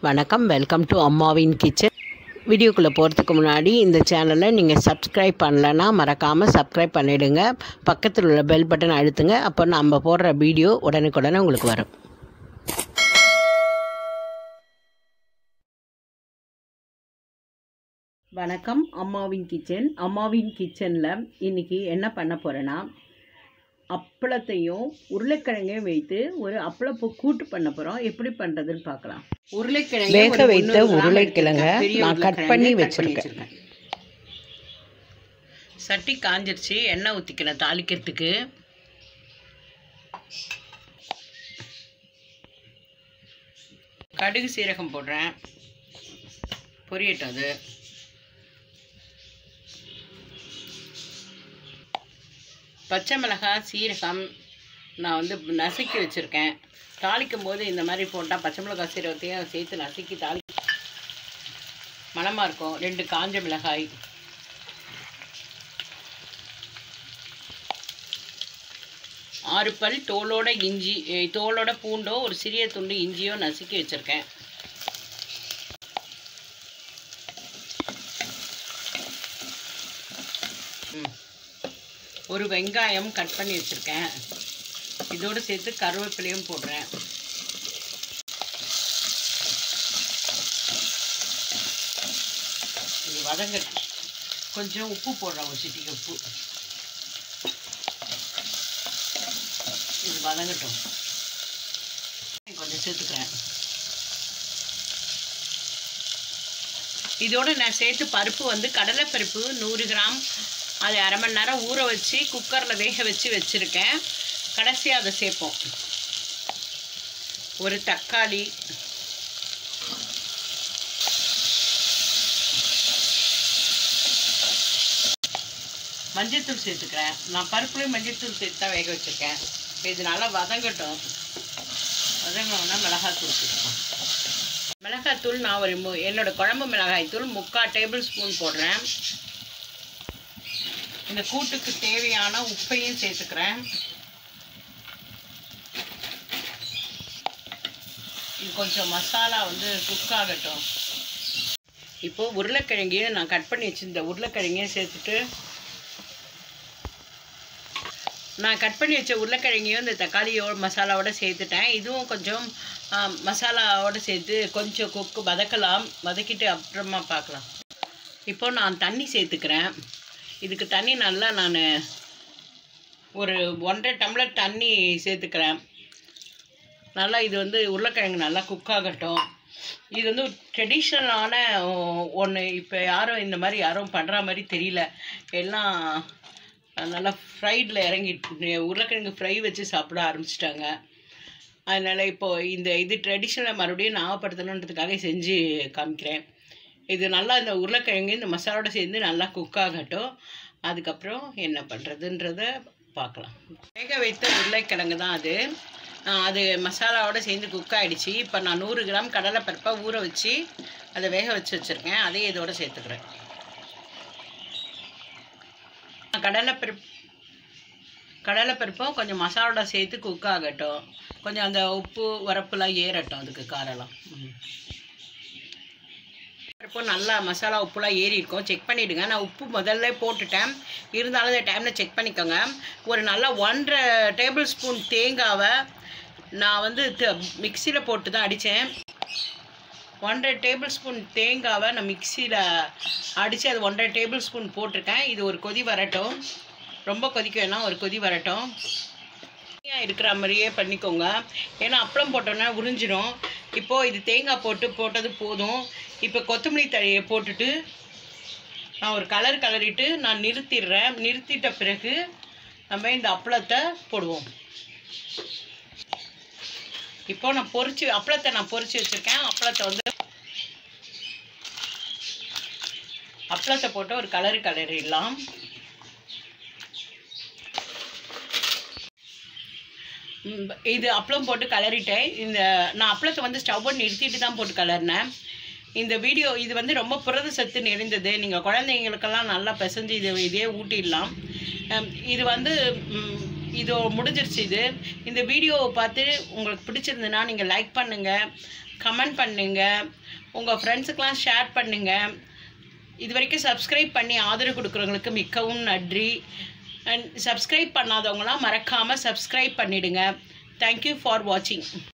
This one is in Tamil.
வணக்கம் வெல்கம் டு அம்மாவின் கிச்சன் வீடியோக்குள்ளே போகிறதுக்கு முன்னாடி இந்த சேனலை நீங்கள் சப்ஸ்கிரைப் பண்ணலைன்னா மறக்காமல் சப்ஸ்கிரைப் பண்ணிவிடுங்க பக்கத்தில் உள்ள பெல் பட்டன் அழுத்துங்க அப்போ நம்ம போடுற வீடியோ உடனுக்குடனே உங்களுக்கு வரும் வணக்கம் அம்மாவின் கிச்சன் அம்மாவின் கிச்சனில் இன்றைக்கி என்ன பண்ண போகிறேன்னா அப்பளத்தையும் உருளைக்கிழங்கையும் வைத்து ஒரு அப்பளப்பூ கூட்டு பண்ண போகிறோம் எப்படி பண்ணுறதுன்னு பார்க்கலாம் உருளைக்கிழங்கு வேக வைத்த உருளைக்கிழங்க நான் கட் பண்ணி வச்சிருக்கேன். சட்டி காஞ்சிருச்சு எண்ணெய் ஊற்றிக்கிறேன் தாளிக்கிறதுக்கு கடுகு சீரகம் போடுறேன் பொரியட்டும் அது பச்சை மிளகாய் சீரகம் நான் வந்து நசுக்கி வச்சுருக்கேன் தாளிக்கும் போது இந்த மாதிரி போட்டால் பச்சை மிளகாய் சீரகத்தையும் சேர்த்து நசுக்கி தாளி மணமாக இருக்கும் ரெண்டு காஞ்ச மிளகாய் ஆறு பல் தோலோட இஞ்சி eh, தோலோட பூண்டோ ஒரு சிறிய துண்டு இஞ்சியோ நசுக்கி வச்சுருக்கேன் ம். ஒரு வெங்காயம் கட் பண்ணி வச்சுருக்கேன் இதோடு சேர்த்து கருவேப்பிலையும் போடுறேன் இது வதங்க கொஞ்சம் உப்பு போடுறேன் ஒரு சிட்டிக்கு உப்பு இது வதங்கட்டும் கொஞ்சம் சேர்த்துக்கிறேன் இதோடு நான் சேர்த்து பருப்பு வந்து கடலைப்பருப்பு நூறு கிராம் அது அரை மணி நேரம் ஊற வச்சு குக்கரில் வேக வச்சு வச்சுருக்கேன் கடைசியாக அதை சேர்ப்போம் ஒரு தக்காளி மஞ்சள்தூள் சேர்த்துக்கிறேன் நான் பருப்புலேயும் மஞ்சள்தூள் சேர்த்து தான் வேக வச்சுருக்கேன் இப்போ இது நல்லா வதங்கட்டும் வதங்கினோன்னா மிளகாத்தூள் சேர்த்துப்போம் மிளகாத்தூள் நான் ஒரு மு என்னோட குழம்பு மிளகாய் தூள் முக்கால் டேபிள் ஸ்பூன் போடுறேன் இந்த கூட்டுக்கு தேவையான உப்பையும் சேர்த்துக்கிறேன் இது கொஞ்சம் மசாலா வந்து குக் ஆகட்டும் இப்போது உருளைக்கிழங்கையும் நான் கட் பண்ணி வச்சிருந்த உருளைக்கிழங்கையும் சேர்த்துட்டு நான் கட் பண்ணி வச்ச உருளைக்கிழங்கையும் இந்த தக்காளியோட மசாலாவோட சேர்த்துட்டேன் இதுவும் கொஞ்சம் ஆ, மசாலாவோட சேர்த்து கொஞ்சம் கொக்கு வதக்கலாம் வதக்கிட்டு அப்புறமா பார்க்கலாம் இப்போ நான் தண்ணி சேர்த்துக்கிறேன் இதுக்கு தண்ணி நல்லா நான் ஒரு ஒன்றரை டம்ளர் தண்ணி சேர்த்துக்கிறேன் நல்லா இது வந்து உருளைக்கிழங்கு நல்லா குக் ஆகட்டும் இது வந்து ட்ரெடிஷ்னலான ஒன்று இப்போ யாரும் இந்த மாதிரி யாரும் பண்ணுற மாதிரி தெரியல எல்லாம் நல்லா ஃப்ரைடில் இறங்கி உருளைக்கிழங்கு ஃப்ரை வச்சு சாப்பிட ஆரம்பிச்சிட்டாங்க அதனால் இப்போது இந்த இது ட்ரெடிஷ்னலை மறுபடியும் ஞாபகப்படுத்தணுன்றதுக்காக செஞ்சு காமிக்கிறேன் இது நல்லா இந்த உருளைக்கிழங்கு இந்த மசாலோட சேர்ந்து நல்லா குக் ஆகட்டும் அதுக்கப்புறம் என்ன பண்ணுறதுன்றத பார்க்கலாம் வேக வைத்த உருளைக்கிழங்கு தான் அது ஆஹ் அது மசாலாவோட சேர்ந்து குக் ஆகிடுச்சு இப்போ நான் நூறு கிராம் கடலைப்பருப்பை ஊற வச்சு அதை வேக வச்சு வச்சுருக்கேன் அதையும் இதோட சேர்த்துக்கிறேன் கடலைப்பருப்பு கடலைப்பருப்பும் கொஞ்சம் மசாலோட சேர்த்து குக் ஆகட்டும் கொஞ்சம் அந்த உப்பு உரப்புலாம் ஏறட்டும் அதுக்கு காரெல்லாம் ம். பருப்பும் நல்லா மசாலா உப்புலாம் ஏறி இருக்கும் செக் பண்ணிவிடுங்க நான் உப்பு முதல்ல போட்டுட்டேன் இருந்தாலும் இந்த டைமில் செக் பண்ணிக்கோங்க ஒரு நல்லா ஒன்றரை டேபிள் ஸ்பூன் தேங்காவை நான் வந்து மிக்சியில் போட்டு தான் அடித்தேன் ஒன்றரை டேபிள் ஸ்பூன் தேங்காவை நான் மிக்சியில் அடித்து அது ஒன்றரை டேபிள் ஸ்பூன் போட்டிருக்கேன் இது ஒரு கொதி வரட்டும் ரொம்ப கொதிக்க வேணாம் ஒரு கொதி வரட்டும் தனியாக இருக்கிற மாதிரியே பண்ணிக்கோங்க ஏன்னா அப்பளம் போட்டோன்னா உறிஞ்சிரும் இப்போது இது தேங்காய் போட்டு போட்டது போதும் இப்போ கொத்தமல்லி தழையை போட்டுட்டு நான் ஒரு கலர் கலரிட்டு நான் நிறுத்திடுறேன் நிறுத்திட்ட பிறகு நம்ம இந்த அப்பளத்தை போடுவோம் இப்போ நான் பொரிச்சு அப்பளத்தை நான் பொரிச்சு வச்சுருக்கேன் அப்பளத்தை வந்து அப்பளத்தை போட்டு ஒரு கலரு கலரிடலாம் ம், இது அப்பளம் போட்டு கலரிட்டேன் இந்த நான் அப்பளத்தை வந்து ஸ்டவ்வை நிறுத்திட்டு தான் போட்டு கலர்னேன் இந்த வீடியோ இது வந்து ரொம்ப புரத சத்து நிறைந்தது நீங்கள் குழந்தைங்களுக்கெல்லாம் நல்லா பிசைஞ்சு இது இதே ஊட்டிடலாம் ஹம், இது வந்து ம், இது முடிஞ்சிருச்சு இது இந்த வீடியோவை பார்த்து உங்களுக்கு பிடிச்சிருந்ததுன்னா நீங்கள் லைக் பண்ணுங்கள் கமெண்ட் பண்ணுங்கள் உங்கள் ஃப்ரெண்ட்ஸுக்கெலாம் ஷேர் பண்ணுங்கள் இது வரைக்கும் சப்ஸ்கிரைப் பண்ணி ஆதரவு கொடுக்குறவங்களுக்கு மிக்கவும் நன்றி அண்ட் சப்ஸ்கிரைப் பண்ணாதவங்களாம் மறக்காமல் சப்ஸ்கிரைப் பண்ணிடுங்க தேங்க்யூ ஃபார் வாட்சிங்